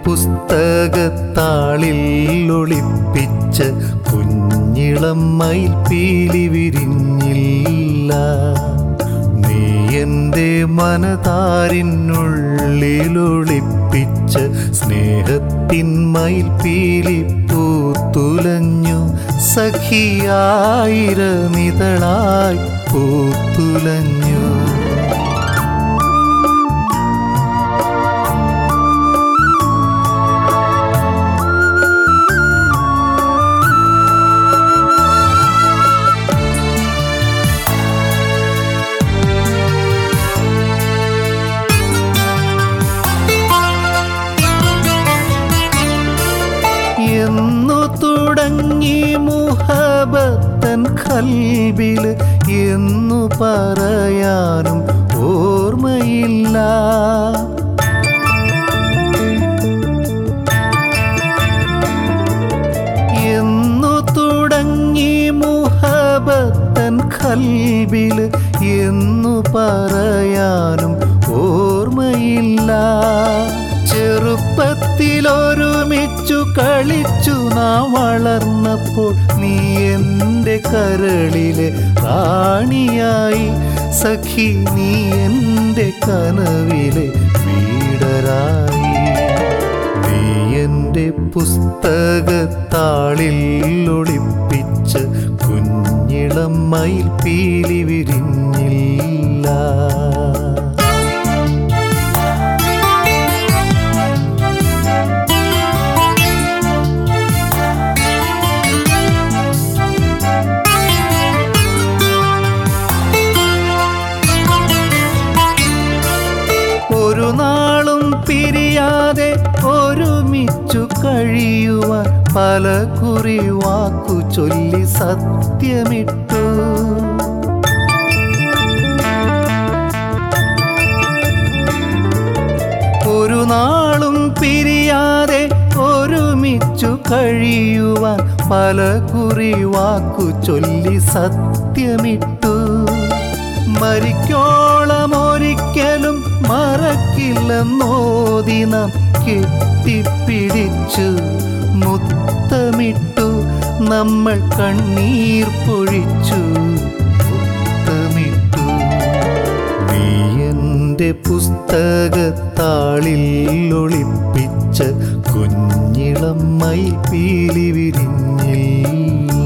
പുസ്തകത്താളിൽ ഒളിപ്പിച്ച കുഞ്ഞിളം മയിൽപ്പീലി വിരിഞ്ഞില്ല നീ എൻ്റെ മനതാരിനുള്ളിലൊളിപ്പിച്ച സ്നേഹത്തിൻ മയിൽപ്പീലി പൂത്തുലഞ്ഞു സഖിയായിരമിതളായി പൂത്തുലഞ്ഞു എന്നു തുടങ്ങി മുഹബത്തൻ കൽബിൽ എന്നു പറയാനും ഓർമ്മയില്ല എന്നു തുടങ്ങി മുഹബത്തൻ കൽബിൽ എന്നു പറയാനും ഓർമ്മയില്ല ചെറുപ്പത്തിലൊരുമിച്ചു കളിച്ചു നാം വളർന്നപ്പോൾ നീ എൻ്റെ കരളിലെ റാണിയായി സഖി നീ എൻ്റെ കനവിലെ വീടരായി നീ എൻ്റെ പുസ്തകത്താളിൽ ഒളിപ്പിച്ച കുഞ്ഞിളം മയിൽപ്പീലി വിരിഞ്ഞില്ല ഒരു നാളും പിരിയാതെ ഒരുമിച്ചു കഴിയുവാൻ പല കുറി വാക്കു ചൊല്ലി സത്യമിട്ടു ഒരു നാളും പിരിയാതെ ഒരുമിച്ചു കഴിയുവാൻ പല കുറി വാക്കു ചൊല്ലി സത്യമിട്ടു മരിക്കോളം ഒരിക്കലും മറക്കില്ലെന്നോതി നാം കെട്ടിപ്പിടിച്ചു മുത്തമിട്ടു നമ്മൾ കണ്ണീർ പൊഴിച്ചു മുത്തമിട്ടു നീ എൻ്റെ പുസ്തകത്താളിൽ ഒളിപ്പിച്ച കുഞ്ഞിളം മയിൽപ്പീലി വിരിഞ്ഞില്ല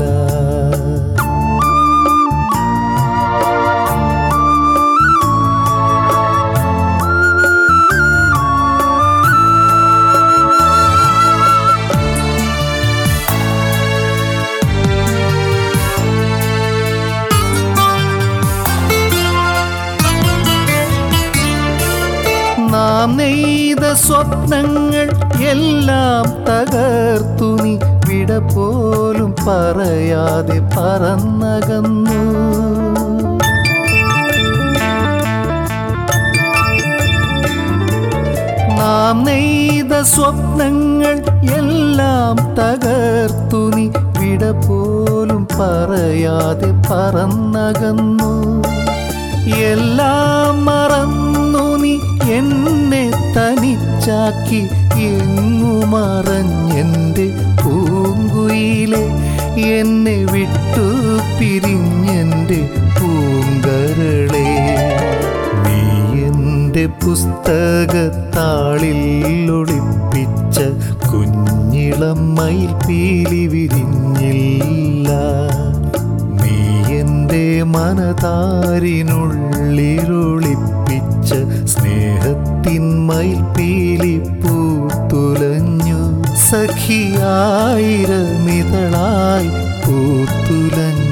നാം നെയ്ത സ്വപ്നങ്ങൾ എല്ലാം തകർത്തു നീ വിട പോലും പറയാതെ പറന്നകന്നു നാം നെയ്ത സ്വപ്നങ്ങൾ എല്ലാം തകർത്തു നീ വിട പോലും പറയാതെ പറന്നകന്നു എല്ലാം മറന്നു നീ എന്നെ തനിച്ചാക്കി എങ്ങു മറഞ്ഞെൻ്റെ പൂങ്കുയിലെ എന്നെ വിട്ടു പിരിഞ്ഞെൻ്റെ പൂങ്കരളെ നീ എൻ്റെ പുസ്തകത്താളിൽ ഒളിപ്പിച്ച കുഞ്ഞിളം മയിൽപ്പീലി വിരിഞ്ഞില്ല നീ എൻ്റെ മനതാരിനുള്ളിലൊളിപ്പിച്ച സ്നേഹത്തിൻ മയിൽപ്പീലി പൂത്തുലഞ്ഞു സഖിയായിരമിതളായി പൂത്തുലഞ്ഞു